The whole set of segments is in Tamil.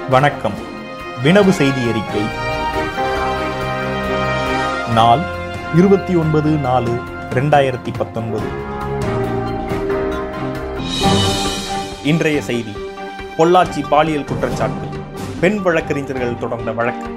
வணக்கம் வினவு செய்தி அறிக்கை நாள் இருபத்தி ஒன்பது நாலு ரெண்டாயிரத்தி பத்தொன்பது இன்றைய செய்தி பொள்ளாச்சி பாலியல் குற்றச்சாட்டு பெண் வழக்கறிஞர்கள் தொடர்ந்த வழக்கு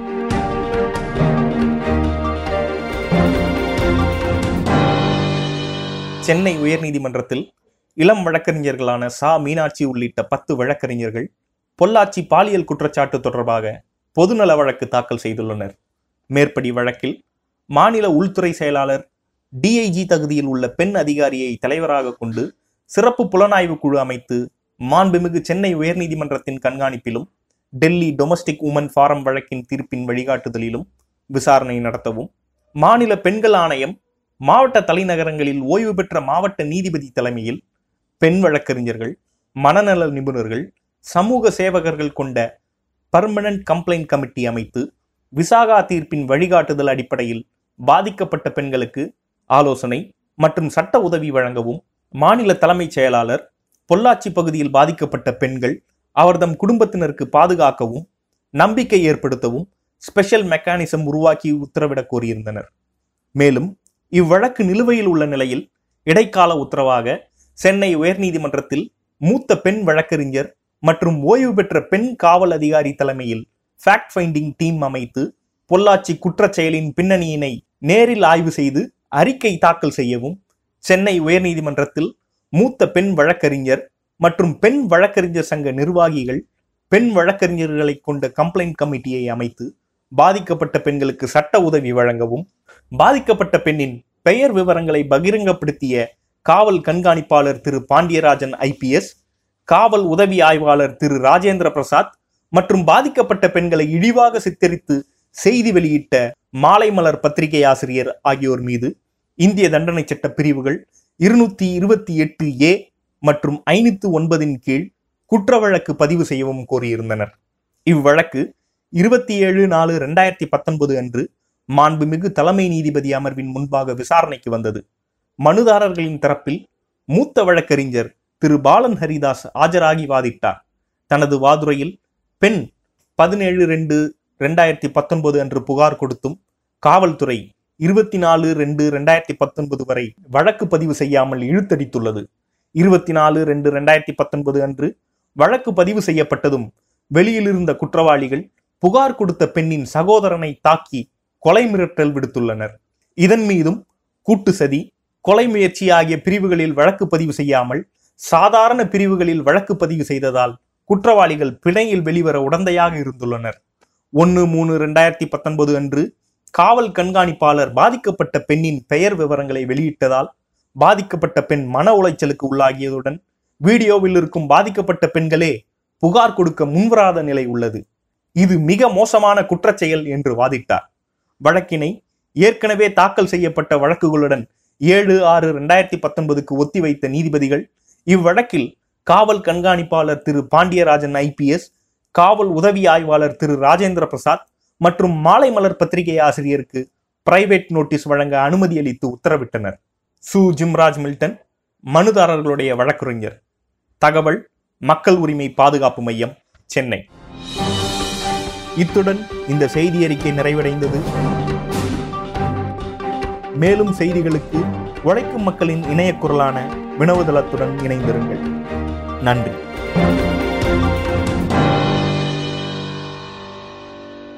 சென்னை உயர்நீதிமன்றத்தில் இளம் வழக்கறிஞர்களான சா மீனாட்சி உள்ளிட்ட பத்து வழக்கறிஞர்கள் பொள்ளாச்சி பாலியல் குற்றச்சாட்டு தொடர்பாக பொதுநல வழக்கு தாக்கல் செய்துள்ளனர் மேற்படி வழக்கில் மாநில உள்துறை செயலாளர் டிஐஜி தகுதியில் உள்ள பெண் அதிகாரியை தலைவராக கொண்டு சிறப்பு புலனாய்வு குழு அமைத்து மாண்புமிகு சென்னை உயர்நீதிமன்றத்தின் கண்காணிப்பிலும் டெல்லி டொமஸ்டிக் உமன் ஃபாரம் வழக்கின் தீர்ப்பின் வழிகாட்டுதலிலும் விசாரணை நடத்தவும் மாநில பெண்கள் ஆணையம் மாவட்ட தலைநகரங்களில் ஓய்வு பெற்ற மாவட்ட நீதிபதி தலைமையில் பெண் வழக்கறிஞர்கள் மனநல நிபுணர்கள் சமூக சேவகர்கள் கொண்ட பர்மனன்ட் கம்ப்ளைண்ட் கமிட்டி அமைத்து விசாகா தீர்ப்பின் வழிகாட்டுதல் அடிப்படையில் பாதிக்கப்பட்ட பெண்களுக்கு ஆலோசனை மற்றும் சட்ட உதவி வழங்கவும் மாநில தலைமைச் செயலாளர் பொள்ளாச்சி பகுதியில் பாதிக்கப்பட்ட பெண்கள் அவர்தம் குடும்பத்தினருக்கு பாதுகாக்கவும் நம்பிக்கை ஏற்படுத்தவும் ஸ்பெஷல் மெக்கானிசம் உருவாக்கி உத்தரவிடக் கோரியிருந்தனர் மேலும் இவ்வழக்கு நிலுவையில் உள்ள நிலையில் இடைக்கால உத்தரவாக சென்னை உயர்நீதிமன்றத்தில் மூத்த பெண் வழக்கறிஞர் மற்றும் ஓய்வு பெற்ற பெண் காவல் அதிகாரி தலைமையில் ஃபேக்ட் ஃபைண்டிங் டீம் அமைத்து பொள்ளாச்சி குற்றச் செயலின் பின்னணியினை நேரில் ஆய்வு செய்து அறிக்கை தாக்கல் செய்யவும் சென்னை உயர்நீதிமன்றத்தில் மூத்த பெண் வழக்கறிஞர் மற்றும் பெண் வழக்கறிஞர் சங்க நிர்வாகிகள் பெண் வழக்கறிஞர்களை கொண்ட கம்ப்ளைண்ட் கமிட்டியை அமைத்து பாதிக்கப்பட்ட பெண்களுக்கு சட்ட உதவி வழங்கவும் பாதிக்கப்பட்ட பெண்ணின் பெயர் விவரங்களை பகிரங்கப்படுத்திய காவல் கண்காணிப்பாளர் திரு பாண்டியராஜன் ஐபிஎஸ் காவல் உதவி ஆய்வாளர் திரு ராஜேந்திர பிரசாத் மற்றும் பாதிக்கப்பட்ட பெண்களை இழிவாக சித்தரித்து செய்தி வெளியிட்ட மாலைமலர் பத்திரிகை ஆசிரியர் ஆகியோர் மீது இந்திய தண்டனை சட்ட பிரிவுகள் இருநூத்தி இருபத்தி எட்டு ஏ மற்றும் ஐநூத்து ஒன்பதின் கீழ் குற்ற வழக்கு பதிவு செய்யவும் கோரியிருந்தனர் இவ்வழக்கு இருபத்தி ஏழு நாலு ரெண்டாயிரத்தி பத்தொன்பது அன்று மாண்புமிகு தலைமை நீதிபதி அமர்வின் முன்பாக விசாரணைக்கு வந்தது மனுதாரர்களின் தரப்பில் மூத்த வழக்கறிஞர் திரு பாலன் ஹரிதாஸ் ஆஜராகி வாதிட்டார் தனது வாதுரையில் பெண் பதினேழு ரெண்டு ரெண்டாயிரத்தி பத்தொன்பது அன்று புகார் கொடுத்தும் காவல்துறை இருபத்தி நாலு ரெண்டு ரெண்டாயிரத்தி பத்தொன்பது வரை வழக்கு பதிவு செய்யாமல் இழுத்தடித்துள்ளது இருபத்தி நாலு ரெண்டு ரெண்டாயிரத்தி பத்தொன்பது அன்று வழக்கு பதிவு செய்யப்பட்டதும் வெளியில் இருந்த குற்றவாளிகள் புகார் கொடுத்த பெண்ணின் சகோதரனை தாக்கி கொலை மிரட்டல் விடுத்துள்ளனர் இதன் மீதும் கூட்டு சதி கொலை முயற்சி ஆகிய பிரிவுகளில் வழக்கு பதிவு செய்யாமல் சாதாரண பிரிவுகளில் வழக்கு பதிவு செய்ததால் குற்றவாளிகள் பிணையில் வெளிவர உடந்தையாக இருந்துள்ளனர் ஒன்று மூணு ரெண்டாயிரத்தி பத்தொன்பது அன்று காவல் கண்காணிப்பாளர் பாதிக்கப்பட்ட பெண்ணின் பெயர் விவரங்களை வெளியிட்டதால் பாதிக்கப்பட்ட பெண் மன உளைச்சலுக்கு உள்ளாகியதுடன் வீடியோவில் இருக்கும் பாதிக்கப்பட்ட பெண்களே புகார் கொடுக்க முன்வராத நிலை உள்ளது இது மிக மோசமான குற்றச்செயல் என்று வாதிட்டார் வழக்கினை ஏற்கனவே தாக்கல் செய்யப்பட்ட வழக்குகளுடன் ஏழு ஆறு ரெண்டாயிரத்தி பத்தொன்பதுக்கு ஒத்திவைத்த நீதிபதிகள் இவ்வழக்கில் காவல் கண்காணிப்பாளர் திரு பாண்டியராஜன் ஐபிஎஸ் காவல் உதவி ஆய்வாளர் திரு ராஜேந்திர பிரசாத் மற்றும் மாலை மலர் பத்திரிகை ஆசிரியருக்கு பிரைவேட் நோட்டீஸ் வழங்க அனுமதி அளித்து உத்தரவிட்டனர் சு ஜிம்ராஜ் மில்டன் மனுதாரர்களுடைய வழக்குரைஞர் தகவல் மக்கள் உரிமை பாதுகாப்பு மையம் சென்னை இத்துடன் இந்த செய்தி அறிக்கை நிறைவடைந்தது மேலும் செய்திகளுக்கு உழைக்கும் மக்களின் இணைய குரலான வினவுதளத்துடன் இணைந்திருங்கள் நன்றி